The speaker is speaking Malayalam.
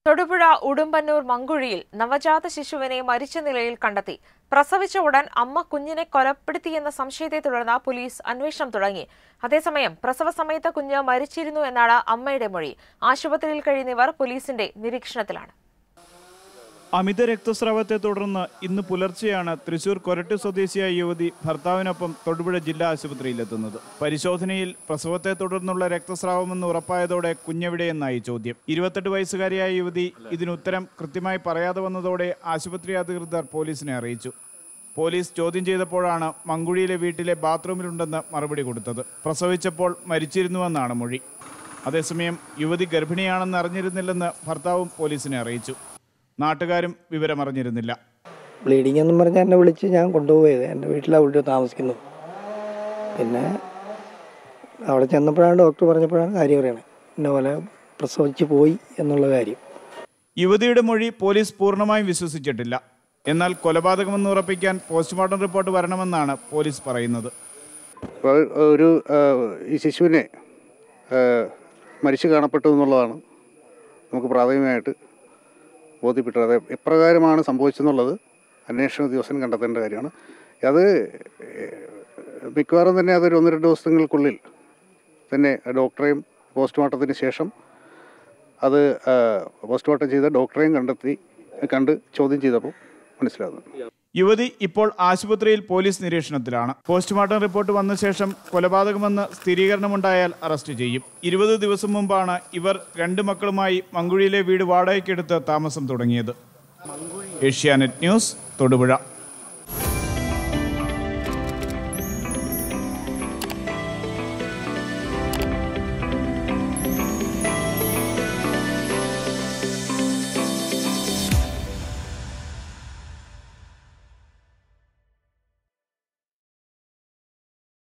തൊടുപുഴ ഉടുമ്പന്നൂർ മങ്കുഴിയിൽ നവജാത ശിശുവിനെ മരിച്ച നിലയിൽ കണ്ടെത്തി പ്രസവിച്ച ഉടൻ അമ്മ കുഞ്ഞിനെ കൊലപ്പെടുത്തിയെന്ന സംശയത്തെ തുടർന്ന് പോലീസ് അന്വേഷണം തുടങ്ങി അതേസമയം പ്രസവ സമയത്ത് കുഞ്ഞ് മരിച്ചിരുന്നു എന്നാണ് അമ്മയുടെ മൊഴി ആശുപത്രിയിൽ കഴിയുന്നവർ പോലീസിന്റെ നിരീക്ഷണത്തിലാണ് അമിത രക്തസ്രാവത്തെ തുടർന്ന് ഇന്ന് പുലർച്ചെയാണ് തൃശൂർ കൊരട്ട് സ്വദേശിയായ യുവതി ഭർത്താവിനൊപ്പം തൊടുപുഴ ജില്ലാ ആശുപത്രിയിലെത്തുന്നത് പരിശോധനയിൽ പ്രസവത്തെ തുടർന്നുള്ള രക്തസ്രാവമെന്ന് ഉറപ്പായതോടെ കുഞ്ഞെവിടെയെന്നായി ചോദ്യം ഇരുപത്തെട്ട് വയസ്സുകാരിയായ യുവതി ഇതിന് ഉത്തരം കൃത്യമായി പറയാതെ വന്നതോടെ ആശുപത്രി അധികൃതർ പോലീസിനെ അറിയിച്ചു പോലീസ് ചോദ്യം ചെയ്തപ്പോഴാണ് മങ്കുഴിയിലെ വീട്ടിലെ ബാത്റൂമിലുണ്ടെന്ന് മറുപടി കൊടുത്തത് പ്രസവിച്ചപ്പോൾ മരിച്ചിരുന്നുവെന്നാണ് മൊഴി അതേസമയം യുവതി ഗർഭിണിയാണെന്ന് അറിഞ്ഞിരുന്നില്ലെന്ന് ഭർത്താവും പോലീസിനെ അറിയിച്ചു നാട്ടുകാരും വിവരമറിഞ്ഞിരുന്നില്ല ബ്ലീഡിംഗ് എന്നും പറഞ്ഞ് എന്നെ വിളിച്ച് ഞാൻ കൊണ്ടുപോയത് എൻ്റെ വീട്ടിലാണ് അവിടെ താമസിക്കുന്നത് പിന്നെ അവിടെ ചെന്നപ്പോഴാണ് ഡോക്ടർ പറഞ്ഞപ്പോഴാണ് കാര്യം അറിയണത് ഇന്ന പോലെ പ്രസവിച്ച് പോയി എന്നുള്ള കാര്യം യുവതിയുടെ മൊഴി പോലീസ് പൂർണ്ണമായും വിശ്വസിച്ചിട്ടില്ല എന്നാൽ കൊലപാതകമെന്ന് ഉറപ്പിക്കാൻ പോസ്റ്റ്മോർട്ടം റിപ്പോർട്ട് വരണമെന്നാണ് പോലീസ് പറയുന്നത് അപ്പോൾ ഒരു ആ, ഈ ശിശുവിനെ ആ, മരിച്ചു കാണപ്പെട്ടു എന്നുള്ളതാണ് നമുക്ക് പ്രാഥമികമായിട്ട് ബോധ്യപ്പെട്ടത് അത് എപ്രകാരമാണ് സംഭവിച്ചെന്നുള്ളത് അന്വേഷണ ഉദ്യോഗസ്ഥൻ കണ്ടെത്തേണ്ട കാര്യമാണ് അത് ഏഹ്, മിക്കവാറും തന്നെ അതൊരു ഒന്ന് രണ്ട് ദിവസങ്ങൾക്കുള്ളിൽ തന്നെ ഡോക്ടറെയും പോസ്റ്റ്മോർട്ടത്തിന് ശേഷം അത് ആ, പോസ്റ്റ്മോർട്ടം ചെയ്ത ഡോക്ടറെയും കണ്ടെത്തി കണ്ട് ചോദ്യം ചെയ്തപ്പോൾ മനസ്സിലാകുന്നു യുവതി ഇപ്പോൾ ആശുപത്രിയിൽ പോലീസ് നിരീക്ഷണത്തിലാണ് പോസ്റ്റ്മോർട്ടം റിപ്പോർട്ട് വന്ന ശേഷം കൊലപാതകമെന്ന് സ്ഥിരീകരണമുണ്ടായാൽ അറസ്റ്റ് ചെയ്യും ഇരുപത് ദിവസം മുമ്പാണ് ഇവർ രണ്ട് മക്കളുമായി മങ്കുഴിയിലെ വീട് വാടകയ്ക്കെടുത്ത് താമസം തുടങ്ങിയത് ഏഷ്യാനെറ്റ് ന്യൂസ് തൊടുപുഴ